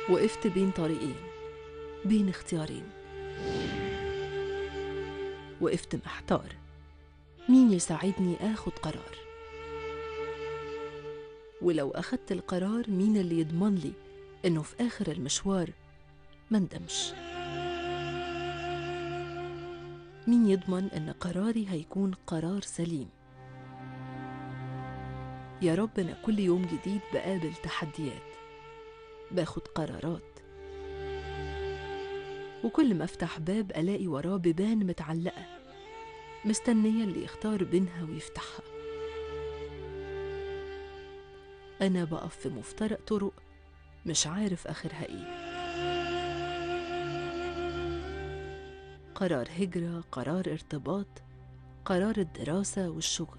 وقفت بين طريقين بين اختيارين وقفت محتار مين يساعدني اخد قرار ولو اخدت القرار مين اللي يضمن لي انه في اخر المشوار ما ندمش مين يضمن ان قراري هيكون قرار سليم يا رب انا كل يوم جديد بقابل تحديات باخد قرارات وكل ما افتح باب الاقي وراه بيبان متعلقه مستنيه اللي يختار بينها ويفتحها انا بقف في مفترق طرق مش عارف اخرها ايه قرار هجره قرار ارتباط قرار الدراسه والشغل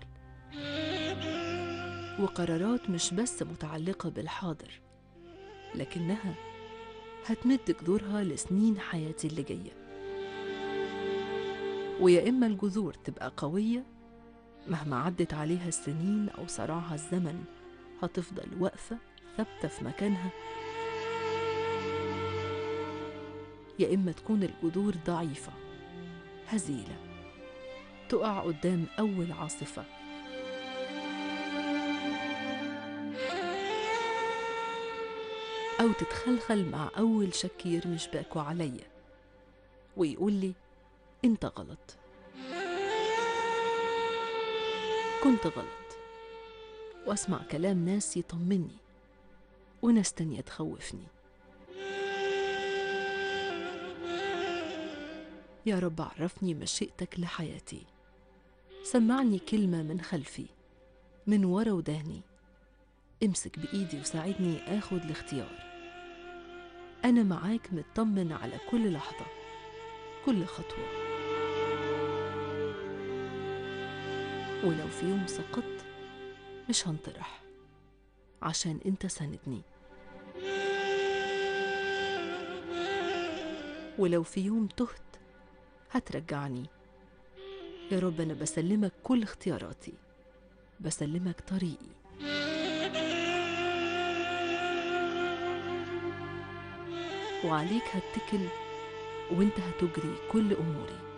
وقرارات مش بس متعلقه بالحاضر لكنها هتمد جذورها لسنين حياتي اللي جايه ويا اما الجذور تبقى قويه مهما عدت عليها السنين او صراعها الزمن هتفضل واقفه ثابته في مكانها يا اما تكون الجذور ضعيفه هزيله تقع قدام اول عاصفه أو تتخلخل مع أول شك يرمي شباكه عليا ويقول لي أنت غلط كنت غلط وأسمع كلام ناس يطمني وناس تانية تخوفني يا رب عرفني مشيئتك لحياتي سمعني كلمة من خلفي من ورا وداني امسك بإيدي وساعدني آخد الاختيار أنا معاك مطمن على كل لحظة كل خطوة ولو في يوم سقطت مش هنطرح عشان انت ساندني ولو في يوم تهت هترجعني يا رب أنا بسلمك كل اختياراتي بسلمك طريقي وعليك هتكل وانت هتجري كل اموري